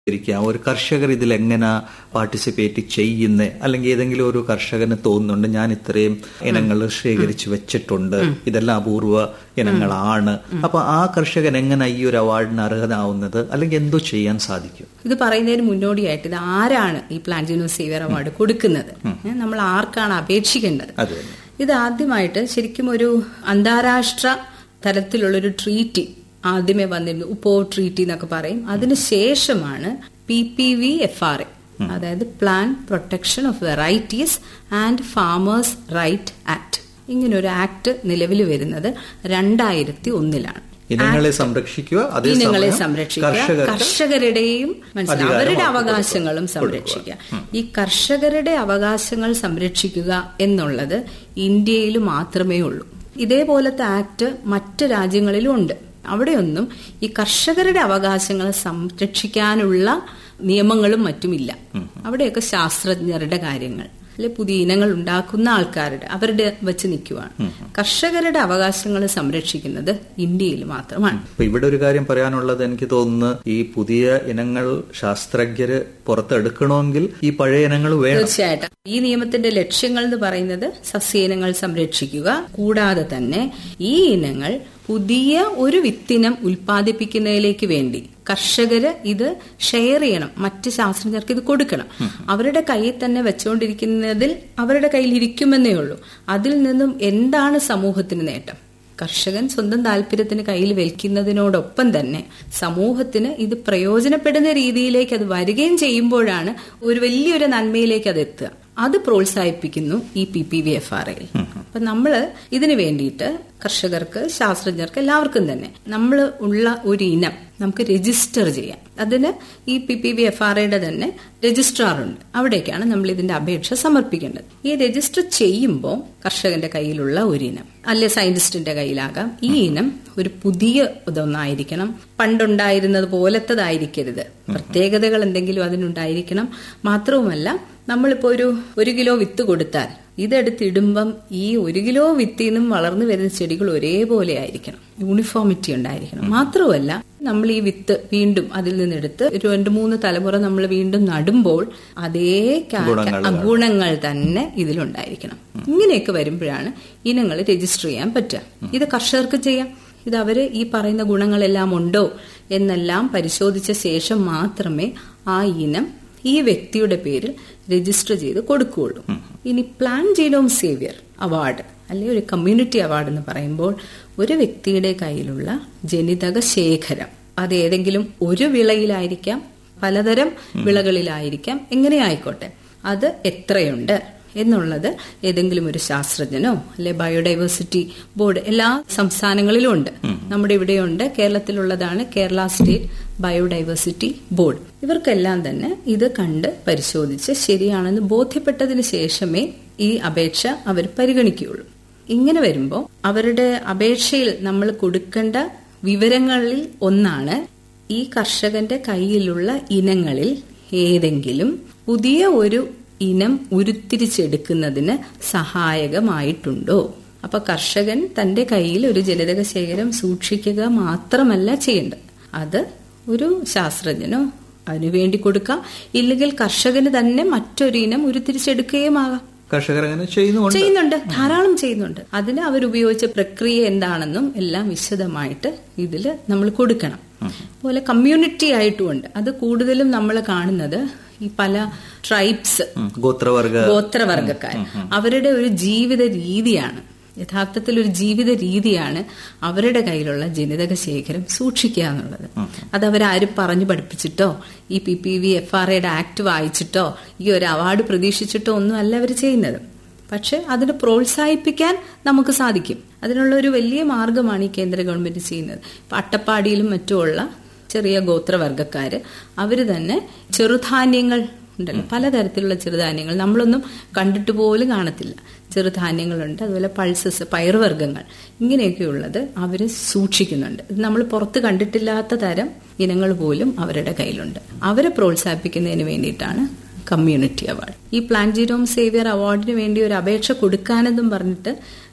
ഇരിക്കാം ഒരു കർഷകർ ഇതിൽ എങ്ങനെ പാർട്ടിസിപ്പേറ്റ് ചെയ്യുന്നത് അല്ലെങ്കിൽ ഏതെങ്കിലും ഒരു കർഷകന് തോന്നുന്നുണ്ട് ഞാൻ ഇത്രയും ഇനങ്ങൾ ശേഖരിച്ചു വെച്ചിട്ടുണ്ട് ഇതെല്ലാം അപൂർവ ഇനങ്ങളാണ് അപ്പൊ ആ കർഷകൻ എങ്ങനെ ഈ ഒരു അവാർഡിന് അർഹനാവുന്നത് അല്ലെങ്കിൽ എന്തോ ചെയ്യാൻ സാധിക്കും ഇത് പറയുന്നതിന് മുന്നോടിയായിട്ട് ഇത് ആരാണ് ഈ പ്ലാന്റിനോ സേവിയർ അവാർഡ് കൊടുക്കുന്നത് ഏ, നമ്മൾ ആർക്കാണ് അപേക്ഷിക്കേണ്ടത് അത് തന്നെ ഇത് ആദ്യമായിട്ട് ശരിക്കും ഒരു അന്താരാഷ്ട്ര തലത്തിലുള്ളൊരു ട്രീറ്റി ആദ്യമേ വന്നിരുന്നു ഉപ്പോ ട്രീറ്റി എന്നൊക്കെ പറയും അതിനുശേഷമാണ് P P V F R A അതായത് plan protection of varieties and farmers right act ഇങ്ങനെ ഒരു ആക്ട് നിലവിൽ വരുന്നത് രണ്ടായിരത്തി ഒന്നിലാണ് ഇനങ്ങളെ സംരക്ഷിക്കുക അതേസമയം ഇനങ്ങളെ സംരക്ഷിക്കുക കർഷകർക്ക് കർഷകരുടെയും മനസ്സിലായി അധികാരം അവരുടെ അവർക്ക് അവകാശങ്ങളും സംരക്ഷിക്കുക ഈ കർഷകരുടെ അവകാശങ്ങൾ സംരക്ഷിക്കുക എന്നുള്ളത് ഇന്ത്യയിൽ മാത്രമേ ഉള്ളൂ ഇതേപോലത്തെ ആക്ട് മറ്റ് രാജ്യങ്ങളിലും ഉണ്ട് അവിടെയൊന്നും ഈ കർഷകരുടെ അവകാശങ്ങൾ സംരക്ഷിക്കാനുള്ള നിയമങ്ങളും മറ്റുമില്ല അവിടെയൊക്കെ ശാസ്ത്രജ്ഞരുടെ കാര്യങ്ങൾ അല്ലെ പുതിയ ഇനങ്ങൾ ഉണ്ടാക്കുന്ന ആൾക്കാരുടെ അവരുടെ വെച്ച് നിൽക്കുവാണ് കർഷകരുടെ അവകാശങ്ങൾ സംരക്ഷിക്കുന്നത് ഇന്ത്യയിൽ മാത്രമാണ് അപ്പൊ ഇവിടെ ഒരു കാര്യം പറയാനുള്ളത് എനിക്ക് തോന്നുന്നു ഈ പുതിയ ഇനങ്ങൾ ശാസ്ത്രജ്ഞര് പുറത്തെടുക്കണമെങ്കിൽ ഈ പഴയ ഇനങ്ങൾ വേണം തീർച്ചയായിട്ടും ഈ നിയമത്തിന്റെ ലക്ഷ്യങ്ങൾ എന്ന് പറയുന്നത് സസ്യയിനങ്ങൾ സംരക്ഷിക്കുക കൂടാതെ തന്നെ ഈ ഇനങ്ങൾ പുതിയ ഒരു വിത്തിനം ഉൽപ്പാദിപ്പിക്കുന്നതിലേക്ക് വേണ്ടി കർഷകര് ഇത് ഷെയർ ചെയ്യണം മറ്റ് ശാസ്ത്രജ്ഞർക്ക് ഇത് കൊടുക്കണം അവരുടെ കയ്യിൽ തന്നെ വെച്ചുകൊണ്ടിരിക്കുന്നതിൽ അവരുടെ കയ്യിൽ ഇരിക്കുമെന്നേ ഉള്ളൂ അതിൽ നിന്നും എന്താണ് സമൂഹത്തിന് നേട്ടം കർഷകൻ സ്വന്തം താല്പര്യത്തിന് കയ്യിൽ വെക്കുന്നതിനോടൊപ്പം തന്നെ സമൂഹത്തിന് ഇത് പ്രയോജനപ്പെടുന്ന രീതിയിലേക്ക് അത് വരികയും ചെയ്യുമ്പോഴാണ് ഒരു വലിയൊരു നന്മയിലേക്ക് അത് എത്തുക അത് പ്രോത്സാഹിപ്പിക്കുന്നു ഈ P P V F R എയിൽ അപ്പൊ നമ്മള് ഇതിനു വേണ്ടിയിട്ട് കർഷകർക്ക് ശാസ്ത്രജ്ഞർക്ക് എല്ലാവർക്കും തന്നെ നമ്മൾ ഉള്ള ഒരു ഇനം നമുക്ക് രജിസ്റ്റർ ചെയ്യാം അതിന് ഈ P P V F R ഐയുടെ തന്നെ രജിസ്ട്രാർ ഉണ്ട് അവിടേക്കാണ് നമ്മൾ ഇതിന്റെ അപേക്ഷ സമർപ്പിക്കേണ്ടത് ഈ രജിസ്റ്റർ ചെയ്യുമ്പോൾ കർഷകന്റെ കയ്യിലുള്ള ഒരു ഇനം അല്ലെ സയന്റിസ്റ്റിന്റെ കയ്യിലാകാം ഈ ഇനം ഒരു പുതിയ ഇതൊന്നായിരിക്കണം പണ്ടുണ്ടായിരുന്നത് പോലത്തതായിരിക്കരുത് പ്രത്യേകതകൾ എന്തെങ്കിലും അതിനുണ്ടായിരിക്കണം മാത്രവുമല്ല നമ്മളിപ്പോ ഒരു ഒരു കിലോ വിത്ത് കൊടുത്താൽ ഇതെടുത്തിടുമ്പം ഈ ഒരു കിലോ വിത്തിൽ നിന്നും വളർന്നു വരുന്ന ചെടികൾ ഒരേപോലെ ആയിരിക്കണം യൂണിഫോമിറ്റി ഉണ്ടായിരിക്കണം മാത്രമല്ല നമ്മൾ ഈ വിത്ത് വീണ്ടും അതിൽ നിന്നെടുത്ത് ഒരു രണ്ട് മൂന്ന് തലമുറ നമ്മൾ വീണ്ടും നടുമ്പോൾ അതേ കാ- ഗുണങ്ങൾ ആ ഗുണങ്ങൾ തന്നെ ഇതിലുണ്ടായിരിക്കണം ഇങ്ങനെയൊക്കെ വരുമ്പോഴാണ് ഇനങ്ങൾ രജിസ്റ്റർ ചെയ്യാൻ പറ്റുക ഇത് കർഷകർക്ക് ചെയ്യാം ഇത് അവര് ഈ പറയുന്ന ഗുണങ്ങളെല്ലാം ഉണ്ടോ എന്നെല്ലാം പരിശോധിച്ച ശേഷം മാത്രമേ ആ ഇനം ഈ വ്യക്തിയുടെ പേരിൽ രജിസ്റ്റർ ചെയ്ത് കൊടുക്കുകയുള്ളൂ ഇനി പ്ലാൻ ജീനോം സേവിയർ അവാർഡ് അല്ലെ ഒരു കമ്മ്യൂണിറ്റി അവാർഡ് എന്ന് പറയുമ്പോൾ ഒരു വ്യക്തിയുടെ കയ്യിലുള്ള ജനിതക ശേഖരം അത് ഏതെങ്കിലും ഒരു വിളയിലായിരിക്കാം പലതരം വിളകളിലായിരിക്കാം എങ്ങനെ ആയിക്കോട്ടെ അത് എത്രയുണ്ട് എന്നുള്ളത് ഏതെങ്കിലും ഒരു ശാസ്ത്രജ്ഞനോ അല്ലെ ബയോഡൈവേഴ്സിറ്റി ബോർഡ് എല്ലാ സംസ്ഥാനങ്ങളിലും ഉണ്ട് നമ്മുടെ ഇവിടെയുണ്ട് കേരളത്തിലുള്ളതാണ് കേരള സ്റ്റേറ്റ് ബയോഡൈവേഴ്സിറ്റി ബോർഡ് ഇവർക്കെല്ലാം തന്നെ ഇത് കണ്ട് പരിശോധിച്ച് ശരിയാണെന്ന് ബോധ്യപ്പെട്ടതിന് ശേഷമേ ഈ അപേക്ഷ അവർ പരിഗണിക്കുകയുള്ളൂ ഇങ്ങനെ വരുമ്പോൾ അവരുടെ അപേക്ഷയിൽ നമ്മൾ കൊടുക്കേണ്ട വിവരങ്ങളിൽ ഒന്നാണ് ഈ കർഷകന്റെ കയ്യിലുള്ള ഇനങ്ങളിൽ ഏതെങ്കിലും പുതിയ ഒരു ഇനം ഉരുത്തിരിച്ചെടുക്കുന്നതിന് സഹായകമായിട്ടുണ്ടോ അപ്പൊ കർഷകൻ തന്റെ കയ്യിൽ ഒരു ജനിതക ശേഖരം സൂക്ഷിക്കുക മാത്രമല്ല ചെയ്യേണ്ടത് അത് ഒരു ശാസ്ത്രജ്ഞനോ അതിനു വേണ്ടി കൊടുക്കാം ഇല്ലെങ്കിൽ കർഷകന് തന്നെ മറ്റൊരു ഇനം ഉരുത്തിരിച്ചെടുക്കുകയുമാകാം കർഷകർ അങ്ങനെ ചെയ്യുന്നുണ്ട് ചെയ്യുന്നുണ്ട് ധാരാളം ചെയ്യുന്നുണ്ട് അതിന് അവരുപയോഗിച്ച പ്രക്രിയ എന്താണെന്നും എല്ലാം വിശദമായിട്ട് ഇതിൽ നമ്മൾ കൊടുക്കണം അതുപോലെ കമ്മ്യൂണിറ്റി ആയിട്ടുമുണ്ട് അത് കൂടുതലും നമ്മൾ കാണുന്നത് ഈ പല ട്രൈബ്സ് ഉം. ഗോത്രവർഗ ഗോത്രവർഗക്കാർ അവരുടെ ഒരു ജീവിത രീതിയാണ് യഥാർത്ഥത്തിൽ ഒരു ജീവിത രീതിയാണ് അവരുടെ കയ്യിലുള്ള ജനിതക ശേഖരം സൂക്ഷിക്കുക എന്നുള്ളത് അത് അവരാരും പറഞ്ഞു പഠിപ്പിച്ചിട്ടോ ഈ P P V F R എയുടെ ആക്ട് വായിച്ചിട്ടോ ഈ ഒരു അവാർഡ് പ്രതീക്ഷിച്ചിട്ടോ ഒന്നും അല്ല അവർ ചെയ്യുന്നത് പക്ഷെ അതിനെ പ്രോത്സാഹിപ്പിക്കാൻ നമുക്ക് സാധിക്കും അതിനുള്ള ഒരു വലിയ മാർഗമാണ് ഈ കേന്ദ്ര ഗവൺമെന്റ് ചെയ്യുന്നത് ഇപ്പൊ അട്ടപ്പാടിയിലും മറ്റുമുള്ള ചെറിയ ഗോത്രവർഗക്കാര് അവര് തന്നെ ചെറുധാന്യങ്ങൾ ഉണ്ടല്ലോ പലതരത്തിലുള്ള ചെറുധാന്യങ്ങൾ നമ്മളൊന്നും കണ്ടിട്ട് പോലും കാണത്തില്ല ചെറുധാന്യങ്ങളുണ്ട് അതുപോലെ പൾസസ് പയറുവർഗ്ഗങ്ങൾ ഇങ്ങനെയൊക്കെയുള്ളത് അവർ സൂക്ഷിക്കുന്നുണ്ട് ഇത് നമ്മൾ പുറത്ത് കണ്ടിട്ടില്ലാത്ത തരം ഇനങ്ങൾ പോലും അവരുടെ കയ്യിലുണ്ട് അവരെ പ്രോത്സാഹിപ്പിക്കുന്നതിന് വേണ്ടിയിട്ടാണ് കമ്മ്യൂണിറ്റി അവാർഡ് ഈ പ്ലാൻ ജീരോം സേവിയർ അവാർഡിന് വേണ്ടി ഒരു അപേക്ഷ കൊടുക്കാനെന്നും പറഞ്ഞിട്ട്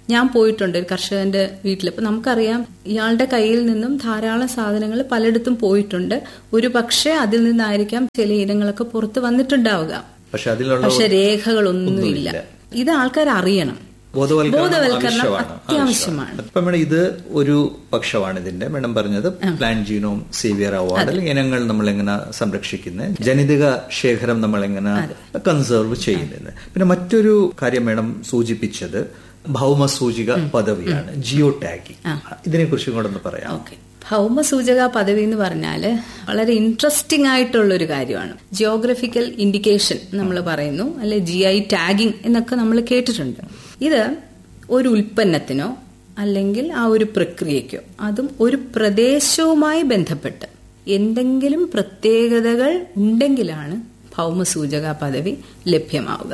ഞാൻ പോയിട്ടുണ്ട് ഒരു കർഷകന്റെ വീട്ടിൽ അപ്പൊ നമുക്കറിയാം ഇയാളുടെ കയ്യിൽ നിന്നും ധാരാളം സാധനങ്ങൾ പലയിടത്തും പോയിട്ടുണ്ട് ഒരു പക്ഷേ അതിൽ നിന്നായിരിക്കാം ചില ഇനങ്ങളൊക്കെ പുറത്ത് വന്നിട്ടുണ്ടാവുക പക്ഷെ അതിലുള്ള പക്ഷെ രേഖകളൊന്നുമില്ല ഇത് ആൾക്കാർ അറിയണം ബോധവൽക്കരണം ബോധവൽക്കരണം ആവശ്യമാണ് അത്യാവശ്യമാണ് അപ്പൊ മേഡം ഇത് ഒരു പക്ഷമാണ് ഇതിന്റെ മേഡം പറഞ്ഞത് പ്ലാൻ ജീനോം സേവിയർ അവാർഡ് അല്ലെങ്കിൽ ഇനങ്ങൾ നമ്മൾ എങ്ങനെ സംരക്ഷിക്കുന്നത് ജനിതക ശേഖരം നമ്മൾ എങ്ങനെ കൺസേർവ് ചെയ്യുന്നത് പിന്നെ മറ്റൊരു കാര്യം മേഡം സൂചിപ്പിച്ചത് ഭൗമസൂചിക പദവിയാണ് ജിയോ ടാഗിങ് ഇതിനെ കുറിച്ചും കൂടെ ഒന്ന് പറയാം ഓക്കെ ഭൗമസൂചക പദവി എന്ന് പറഞ്ഞാല് വളരെ ഇൻട്രസ്റ്റിംഗ് ആയിട്ടുള്ള ഒരു കാര്യമാണ് ജിയോഗ്രഫിക്കൽ ഇൻഡിക്കേഷൻ നമ്മൾ പറയുന്നു അല്ലെ ജി ഐ ടാഗിംഗ് എന്നൊക്കെ നമ്മൾ കേട്ടിട്ടുണ്ട് ഇത് ഒരു ഉൽപ്പന്നത്തിനോ അല്ലെങ്കിൽ ആ ഒരു പ്രക്രിയയ്ക്കോ അതും ഒരു പ്രദേശവുമായി ബന്ധപ്പെട്ട് എന്തെങ്കിലും പ്രത്യേകതകൾ ഉണ്ടെങ്കിലാണ് ഭൗമസൂചക പദവി ലഭ്യമാവുക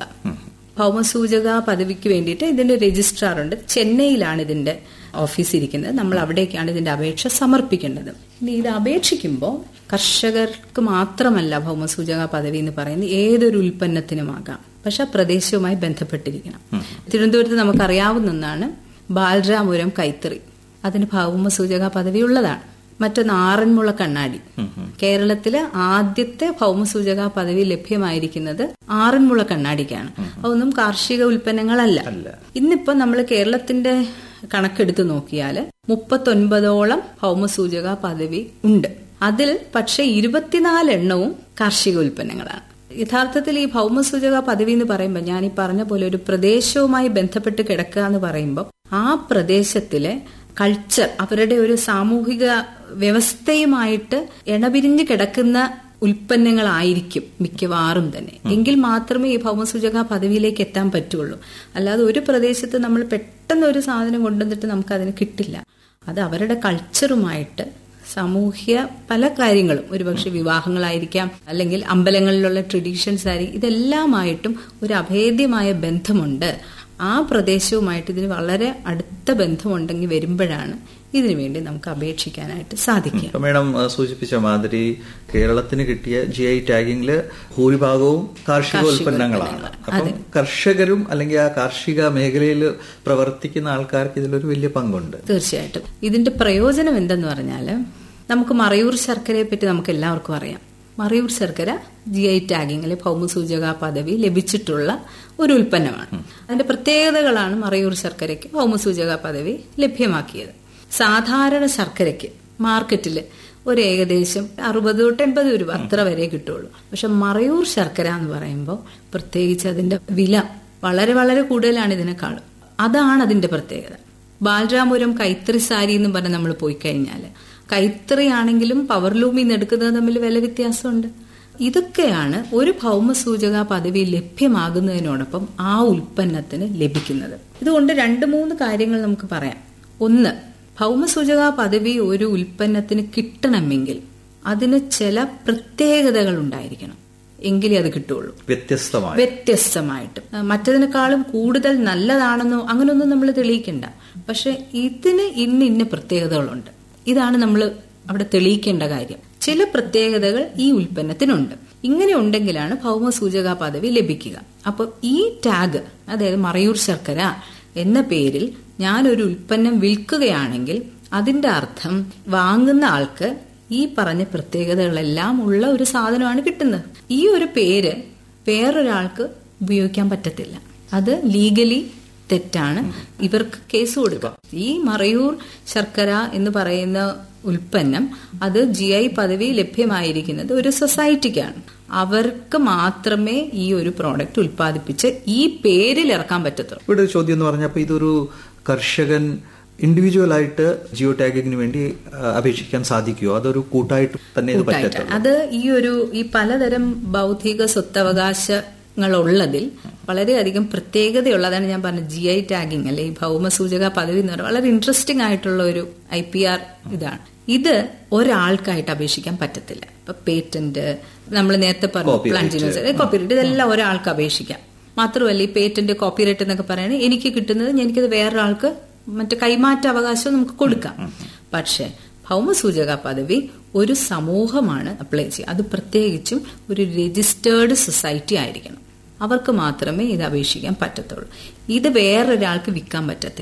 ഭൗമസൂചക പദവിക്ക് വേണ്ടിയിട്ട് ഇതിന്റെ രജിസ്ട്രാർ ഉണ്ട് ചെന്നൈയിലാണ് ഇതിന്റെ ഓഫീസ് ഇരിക്കുന്നത് നമ്മൾ അവിടേക്കാണ് ഇതിന്റെ അപേക്ഷ സമർപ്പിക്കേണ്ടത് ഇനി ഇത് അപേക്ഷിക്കുമ്പോൾ കർഷകർക്ക് മാത്രമല്ല ഭൗമസൂചക പദവി എന്ന് പറയുന്നത് ഏതൊരു ഉൽപ്പന്നത്തിനുമാകാം പക്ഷെ ആ പ്രദേശവുമായി ബന്ധപ്പെട്ടിരിക്കണം തിരുവനന്തപുരത്ത് നമുക്കറിയാവുന്ന ഒന്നാണ് ബാലരാപുരം കൈത്തറി അതിന് ഭൗമസൂചക പദവി ഉള്ളതാണ് മറ്റൊന്ന് ആറന്മുള കണ്ണാടി കേരളത്തിലെ ആദ്യത്തെ ഭൗമസൂചക പദവി ലഭ്യമായിരിക്കുന്നത് ആറന്മുള കണ്ണാടിക്കാണ് അതൊന്നും കാർഷിക ഉൽപ്പന്നങ്ങളല്ല ഇന്നിപ്പോ നമ്മൾ കേരളത്തിന്റെ കണക്കെടുത്ത് നോക്കിയാൽ മുപ്പത്തൊൻപതോളം ഭൗമസൂചക പദവി ഉണ്ട് അതിൽ പക്ഷെ ഇരുപത്തിനാല് എണ്ണവും കാർഷിക ഉൽപ്പന്നങ്ങളാണ് യഥാർത്ഥത്തിൽ ഈ ഭൗമസൂചക പദവി എന്ന് പറയുമ്പോൾ ഞാൻ ഈ പറഞ്ഞ പോലെ ഒരു പ്രദേശവുമായി ബന്ധപ്പെട്ട് കിടക്കുക എന്ന് പറയുമ്പോൾ ആ പ്രദേശത്തിലെ കൾച്ചർ അവരുടെ ഒരു സാമൂഹിക വ്യവസ്ഥയുമായിട്ട് ഇണപിരിഞ്ഞ് കിടക്കുന്ന ഉൽപ്പന്നങ്ങളായിരിക്കും മിക്കവാറും തന്നെ എങ്കിൽ മാത്രമേ ഈ ഭൗമസൂചക പദവിയിലേക്ക് എത്താൻ പറ്റുള്ളൂ അല്ലാതെ ഒരു പ്രദേശത്ത് നമ്മൾ പെട്ടെന്ന് ഒരു സാധനം കൊണ്ടുവന്നിട്ട് നമുക്ക് അതിന് കിട്ടില്ല അത് അവരുടെ കൾച്ചറുമായിട്ട് സാമൂഹ്യ പല കാര്യങ്ങളും ഒരുപക്ഷെ വിവാഹങ്ങളായിരിക്കാം അല്ലെങ്കിൽ അമ്പലങ്ങളിലുള്ള ട്രഡീഷൻസ് ആയിരിക്കും ഇതെല്ലാമായിട്ടും ഒരു അഭേദ്യമായ ബന്ധമുണ്ട് ആ പ്രദേശവുമായിട്ട് ഇതിന് വളരെ അടുത്ത ബന്ധമുണ്ടെങ്കിൽ വരുമ്പോഴാണ് ഇതിനു വേണ്ടി നമുക്ക് അപേക്ഷിക്കാനായിട്ട് സാധിക്കുക ഇപ്പൊ മേഡം അഹ് സൂചിപ്പിച്ച മാതിരി കേരളത്തിന് കിട്ടിയ ജി ഐ ടാഗിങ്ങില് ഭൂരിഭാഗവും കാർഷിക ഉൽപ്പന്നങ്ങളാണ് അപ്പം കർഷകരും അല്ലെങ്കിൽ ആ കാർഷിക മേഖലയിൽ പ്രവർത്തിക്കുന്ന ആൾക്കാർക്ക് ഇതിലൊരു വലിയ പങ്കുണ്ട് തീർച്ചയായിട്ടും ഇതിന്റെ പ്രയോജനം എന്തെന്ന് പറഞ്ഞാല് നമുക്ക് മറയൂർ ശർക്കരയെ പറ്റി നമുക്ക് എല്ലാവർക്കും അറിയാം മറയൂർ ശർക്കര ജി ഐ ടാഗിങ്ങിൽ ഭൗമസൂചക പദവി ലഭിച്ചിട്ടുള്ള ഒരു ഉൽപ്പന്നമാണ് അതിന്റെ പ്രത്യേകതകളാണ് മറയൂർ ശർക്കരയ്ക്ക് ഭൗമസൂചക പദവി ലഭ്യമാക്കിയത് സാധാരണ ശർക്കരയ്ക്ക് മാർക്കറ്റിൽ ഒരു ഏകദേശം അറുപത് തൊട്ട് എൺപത് രൂപ അത്ര വരെ കിട്ടുള്ളൂ പക്ഷെ മറയൂർ ശർക്കര എന്ന് പറയുമ്പോൾ പ്രത്യേകിച്ച് അതിന്റെ വില വളരെ വളരെ കൂടുതലാണ് ഇതിനേക്കാളും അതാണ് അതിന്റെ പ്രത്യേകത ബാലരാമപുരം കൈത്തറി സാരി എന്ന് പറഞ്ഞ് നമ്മൾ പോയി കഴിഞ്ഞാൽ കൈത്തറി ആണെങ്കിലും പവർലൂമിൽ നിന്ന് എടുക്കുന്നത് തമ്മിൽ വില വ്യത്യാസമുണ്ട് ഇതൊക്കെയാണ് ഒരു ഭൗമസൂചക പദവി ലഭ്യമാകുന്നതിനോടൊപ്പം ആ ഉൽപ്പന്നത്തിന് ലഭിക്കുന്നത് ഇതുകൊണ്ട് രണ്ട് മൂന്ന് കാര്യങ്ങൾ നമുക്ക് പറയാം ഒന്ന് ഭൗമസൂചക പദവി ഒരു ഉൽപ്പന്നത്തിന് കിട്ടണമെങ്കിൽ അതിന് ചില പ്രത്യേകതകൾ ഉണ്ടായിരിക്കണം എങ്കിലേ അത് കിട്ടുള്ളൂ വ്യത്യസ്തമായ വ്യത്യസ്തമായിട്ട് മറ്റതിനേക്കാളും കൂടുതൽ നല്ലതാണെന്നോ അങ്ങനെയൊന്നും നമ്മൾ തെളിയിക്കണ്ട പക്ഷെ ഇതിന് ഇന്ന ഇന്ന പ്രത്യേകതകളുണ്ട് ഇതാണ് നമ്മൾ അവിടെ തെളിയിക്കേണ്ട കാര്യം ചില പ്രത്യേകതകൾ ഈ ഉൽപ്പന്നത്തിനുണ്ട് ഇങ്ങനെ ഉണ്ടെങ്കിലാണ് ഭൗമസൂചക പദവി ലഭിക്കുക അപ്പോൾ ഈ ടാഗ് അതായത് മറയൂർ ശർക്കര എന്ന പേരിൽ ഞാനൊരു ഉൽപ്പന്നം വിൽക്കുകയാണെങ്കിൽ അതിന്റെ അർത്ഥം വാങ്ങുന്ന ആൾക്ക് ഈ പറഞ്ഞ പ്രത്യേകതകളെല്ലാം ഉള്ള ഒരു സാധനമാണ് കിട്ടുന്നത് ഈ ഒരു പേര് വേറൊരാൾക്ക് ഉപയോഗിക്കാൻ പറ്റത്തില്ല അത് ലീഗലി തെറ്റാണ് ഇവർക്ക് കേസ് കൊടുക്കാം ഈ മറയൂർ ശർക്കര എന്ന് പറയുന്ന ഉൽപ്പന്നം അത് ജി ഐ പദവി ലഭ്യമായിരിക്കുന്നത് ഒരു സൊസൈറ്റിക്കാണ് അവർക്ക് മാത്രമേ ഈ ഒരു പ്രോഡക്റ്റ് ഉൽപ്പാദിപ്പിച്ച് ഈ പേരിൽ ഇറക്കാൻ പറ്റത്തുള്ളൂ ഇവിടെ ഒരു ചോദ്യം എന്ന് പറഞ്ഞപ്പോൾ ഇതൊരു കർഷകൻ ഇൻഡിവിജ്വൽ ആയിട്ട് ജിയോ ടാഗിങ്ങിന് വേണ്ടി ആ, അപേക്ഷിക്കാൻ സാധിക്കുമോ അതൊരു കൂട്ടായിട്ട് തന്നെ ഇത് പറ്റത്തുള്ളൂ അത് ഈ ഒരു ഈ പലതരം ബൗദ്ധിക സ്വത്തവകാശങ്ങളുള്ളതിൽ വളരെയധികം പ്രത്യേകതയുള്ളതാണ് ഞാൻ പറഞ്ഞത് ജി ഐ ടാഗിങ് അല്ലെ ഈ ഭൗമസൂചക പദവി എന്ന് പറയുന്നത് വളരെ ഇൻട്രസ്റ്റിംഗ് ആയിട്ടുള്ള ഒരു ഐ പി ആർ ഇതാണ് ഇത് ഒരാൾക്കായിട്ട് അപേക്ഷിക്കാൻ പറ്റത്തില്ല ഇപ്പൊ പേറ്റന്റ് നമ്മൾ നേരത്തെ പറഞ്ഞു പ്ലാൻ കോപ്പിറൈറ്റ് ഇതെല്ലാം ഒരാൾക്ക് അപേക്ഷിക്കാം മാത്രമല്ല ഈ പേറ്റന്റ് കോപ്പിറൈറ്റ് എന്നൊക്കെ പറയുന്നത് എനിക്ക് കിട്ടുന്നത് എനിക്കത് വേറൊരാൾക്ക് മറ്റു കൈമാറ്റ അവകാശം നമുക്ക് കൊടുക്കാം പക്ഷെ ഭൗമസൂചക പദവി ഒരു സമൂഹമാണ് അപ്ലൈ ചെയ്യുക അത് പ്രത്യേകിച്ചും ഒരു രജിസ്റ്റേർഡ് സൊസൈറ്റി ആയിരിക്കണം അവർക്ക് മാത്രമേ ഇത് അപേക്ഷിക്കാൻ പറ്റത്തുള്ളൂ ഇത് വേറൊരാൾക്ക് വിൽക്കാൻ പറ്റത്തില്ല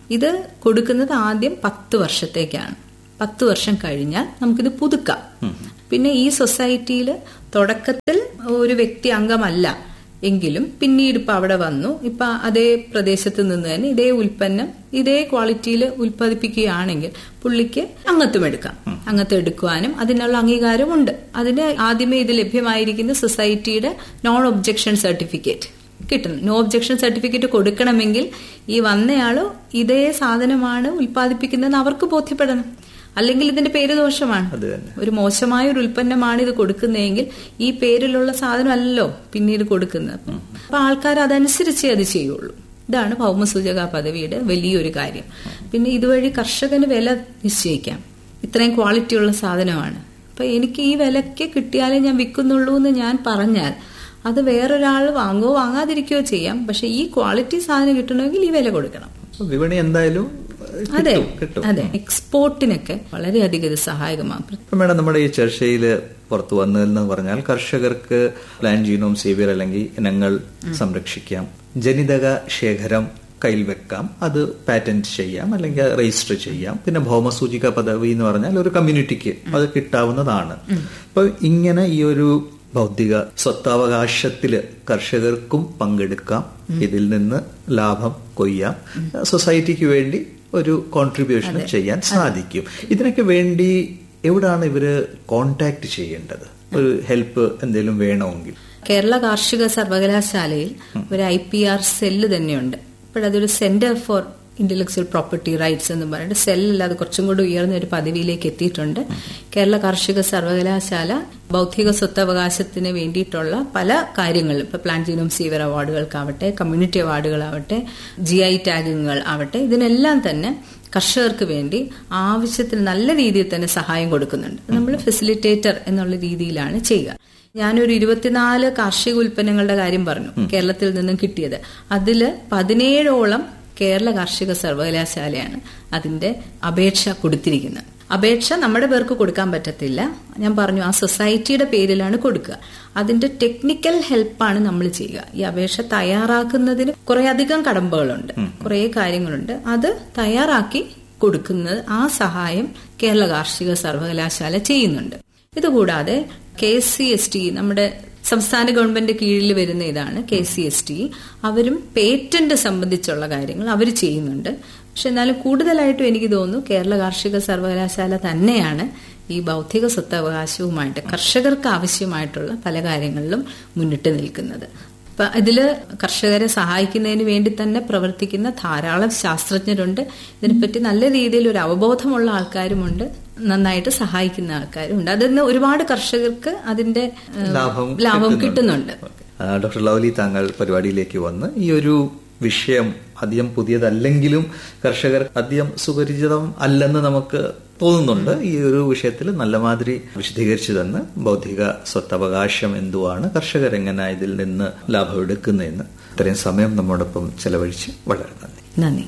ഇത് കൊടുക്കുന്നത് ആദ്യം പത്ത് വർഷത്തേക്കാണ് പത്ത് വർഷം കഴിഞ്ഞാൽ നമുക്കിത് പുതുക്കാം പിന്നെ ഈ സൊസൈറ്റിയിൽ തുടക്കത്തിൽ ഒരു വ്യക്തി അംഗമല്ല എങ്കിലും പിന്നീട് ഇപ്പൊ അവിടെ വന്നു ഇപ്പൊ അതേ പ്രദേശത്ത് നിന്ന് തന്നെ ഇതേ ഉൽപ്പന്നം ഇതേ ക്വാളിറ്റിയിൽ ഉൽപ്പാദിപ്പിക്കുകയാണെങ്കിൽ പുള്ളിക്ക് അംഗത്വം എടുക്കാം അംഗത്വം എടുക്കുവാനും അതിനുള്ള അംഗീകാരമുണ്ട് അതിന് ആദ്യമേ ഇത് ലഭ്യമായിരിക്കുന്ന സൊസൈറ്റിയുടെ നോൺ ഒബ്ജക്ഷൻ സർട്ടിഫിക്കറ്റ് കിട്ടണം നോ ഒബ്ജക്ഷൻ സർട്ടിഫിക്കറ്റ് കൊടുക്കണമെങ്കിൽ ഈ വന്നയാള് ഇതേ സാധനമാണ് ഉൽപ്പാദിപ്പിക്കുന്നതെന്ന് അവർക്ക് ബോധ്യപ്പെടണം അല്ലെങ്കിൽ ഇതിന്റെ പേര് ദോഷമാണ് അത് തന്നെ ഒരു മോശമായ ഒരു ഉൽപ്പന്നമാണ് ഇത് കൊടുക്കുന്നതെങ്കിൽ ഈ പേരിലുള്ള സാധനമല്ലല്ലോ പിന്നീട് കൊടുക്കുന്നത് അപ്പൊ ആൾക്കാർ അതനുസരിച്ചേ അത് ചെയ്യുള്ളൂ ഇതാണ് ഭൗമസൂചക പദവിയുടെ വലിയൊരു കാര്യം പിന്നെ ഇതുവഴി കർഷകന് വില നിശ്ചയിക്കാം ഇത്രയും ക്വാളിറ്റിയുള്ള സാധനമാണ് അപ്പൊ എനിക്ക് ഈ വിലയ്ക്ക് കിട്ടിയാലേ ഞാൻ വിൽക്കുന്നുള്ളൂ എന്ന് ഞാൻ പറഞ്ഞാൽ അത് വേറൊരാൾ വാങ്ങുകയോ വാങ്ങാതിരിക്കുകയോ ചെയ്യാം പക്ഷെ ഈ ക്വാളിറ്റി സാധനം കിട്ടണമെങ്കിൽ ഈ വില കൊടുക്കണം വിപണി എന്തായാലും അതെ കിട്ടും കിട്ടും അതെ എക്സ്പോർട്ടിനൊക്കെ വളരെയധികം ഇത് സഹായകമാകും ഇപ്പം മേഡം നമ്മുടെ ഈ ചർച്ചയിൽ പുറത്തു വന്നതെന്ന് പറഞ്ഞാൽ കർഷകർക്ക് പ്ലാൻ ജീനോം സേവിയർ അല്ലെങ്കിൽ ഇനങ്ങൾ സംരക്ഷിക്കാം ജനിതക ശേഖരം കയ്യിൽ വെക്കാം അത് പാറ്റന്റ് ചെയ്യാം അല്ലെങ്കിൽ രജിസ്റ്റർ ചെയ്യാം പിന്നെ ഭൗമസൂചിക പദവി എന്ന് പറഞ്ഞാൽ ഒരു കമ്മ്യൂണിറ്റിക്ക് അത് കിട്ടാവുന്നതാണ് അപ്പൊ ഇങ്ങനെ ഈ ഒരു ബൗദ്ധിക സ്വത്താവകാശത്തില് കർഷകർക്കും പങ്കെടുക്കാം ഇതിൽ നിന്ന് ലാഭം കൊയ്യാം സൊസൈറ്റിക്ക് വേണ്ടി ഒരു കോൺട്രിബ്യൂഷൻ ചെയ്യാൻ സാധിക്കും ഇതിനൊക്കെ വേണ്ടി എവിടാണ് ഇവര് കോണ്ടാക്ട് ചെയ്യേണ്ടത് ഒരു ഹെൽപ്പ് എന്തെങ്കിലും വേണമെങ്കിൽ കേരള കാർഷിക സർവകലാശാലയിൽ ഒരു ഐ പി ആർ സെല്ല് തന്നെയുണ്ട് ഇപ്പോഴതൊരു centre for intellectual property rights എന്ന് പറഞ്ഞിട്ട് സെല്ലല്ല അത് കുറച്ചും കൂടി ഉയർന്ന ഒരു പദവിയിലേക്ക് എത്തിയിട്ടുണ്ട് കേരള കാർഷിക സർവകലാശാല ബൗദ്ധിക സ്വത്തവകാശത്തിന് വേണ്ടിയിട്ടുള്ള പല കാര്യങ്ങളും ഇപ്പൊ പ്ലാൻ ജീനോം സീവർ അവാർഡുകൾക്കാവട്ടെ കമ്മ്യൂണിറ്റി അവാർഡുകളാവട്ടെ ജി ഐ ടാഗുകൾ ആവട്ടെ ഇതിനെല്ലാം തന്നെ കർഷകർക്ക് വേണ്ടി ആവശ്യത്തിന് നല്ല രീതിയിൽ തന്നെ സഹായം കൊടുക്കുന്നുണ്ട് നമ്മൾ ഫെസിലിറ്റേറ്റർ എന്നുള്ള രീതിയിലാണ് ചെയ്യുക ഞാനൊരു ഇരുപത്തിനാല് കാർഷിക ഉൽപ്പന്നങ്ങളുടെ കാര്യം പറഞ്ഞു കേരളത്തിൽ നിന്നും കിട്ടിയത് അതില് പതിനേഴോളം കേരള കാർഷിക സർവകലാശാലയാണ് അതിന്റെ അപേക്ഷ കൊടുത്തിരിക്കുന്നത് അപേക്ഷ നമ്മുടെ പേർക്ക് കൊടുക്കാൻ പറ്റത്തില്ല ഞാൻ പറഞ്ഞു ആ സൊസൈറ്റിയുടെ പേരിലാണ് കൊടുക്കുക അതിന്റെ ടെക്നിക്കൽ ഹെൽപ്പാണ് നമ്മൾ ചെയ്യുക ഈ അപേക്ഷ തയ്യാറാക്കുന്നതിന് കുറെ അധികം കടമ്പകളുണ്ട് കുറെ കാര്യങ്ങളുണ്ട് അത് തയ്യാറാക്കി കൊടുക്കുന്നത് ആ സഹായം കേരള കാർഷിക സർവകലാശാല ചെയ്യുന്നുണ്ട് ഇതുകൂടാതെ കെ സി എസ് ടി നമ്മുടെ സംസ്ഥാന ഗവൺമെന്റ് കീഴിൽ വരുന്ന ഇതാണ് കെ സി എസ് ടി അവരും പേറ്റന്റ് സംബന്ധിച്ചുള്ള കാര്യങ്ങൾ അവർ ചെയ്യുന്നുണ്ട് പക്ഷെ എന്നാലും കൂടുതലായിട്ടും എനിക്ക് തോന്നുന്നു കേരള കാർഷിക സർവകലാശാല തന്നെയാണ് ഈ ബൗദ്ധിക സ്വത്തവകാശവുമായിട്ട് കർഷകർക്ക് ആവശ്യമായിട്ടുള്ള പല കാര്യങ്ങളിലും മുന്നിട്ട് നിൽക്കുന്നത് അപ്പൊ ഇതില് കർഷകരെ സഹായിക്കുന്നതിന് വേണ്ടി തന്നെ പ്രവർത്തിക്കുന്ന ധാരാളം ശാസ്ത്രജ്ഞരുണ്ട് ഇതിനെപ്പറ്റി നല്ല രീതിയിൽ ഒരു അവബോധമുള്ള ആൾക്കാരുമുണ്ട് നന്നായിട്ട് സഹായിക്കുന്ന ആൾക്കാരുണ്ട് അതിന്ന് ഒരുപാട് കർഷകർക്ക് അതിന്റെ ഏഹ്, ലാഭം ലാഭം കിട്ടുന്നുണ്ട് ആ, ഡോക്ടർ ലവ്ലി താങ്കൾ പരിപാടിയിലേക്ക് വന്ന് ഈ ഒരു വിഷയം അധികം പുതിയതല്ലെങ്കിലും കർഷകർ അധികം സുപരിചിതം അല്ലെന്ന് നമുക്ക് തോന്നുന്നുണ്ട് ഈ ഒരു വിഷയത്തിൽ നല്ല മാതിരി വിശദീകരിച്ചു തന്ന് ബൗദ്ധിക സ്വത്തവകാശം എന്തുവാണ് കർഷകർ എങ്ങനെ ഇതിൽ നിന്ന് ലാഭം എടുക്കുന്നതെന്ന് ഇത്രയും സമയം നമ്മോടൊപ്പം ചെലവഴിച്ച് വളരെ നന്ദി നന്ദി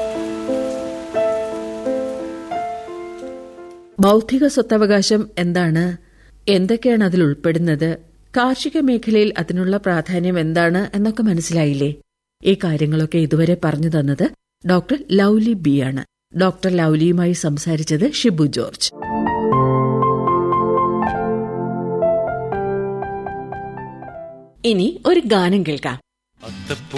ബൗദ്ധിക സ്വത്തവകാശം എന്താണ് എന്തൊക്കെയാണ് അതിൽ ഉൾപ്പെടുന്നത് കാർഷിക മേഖലയിൽ അതിനുള്ള പ്രാധാന്യം എന്താണ് എന്നൊക്കെ മനസ്സിലായില്ലേ ഈ കാര്യങ്ങളൊക്കെ ഇതുവരെ പറഞ്ഞു തന്നത് ഡോക്ടർ ലൗലി ബി ആണ് ഡോക്ടർ ലൗലിയുമായി സംസാരിച്ചത് ഷിബു ജോർജ് ഇനി ഒരു ഗാനം കേൾക്കാം അത്തപ്പൂ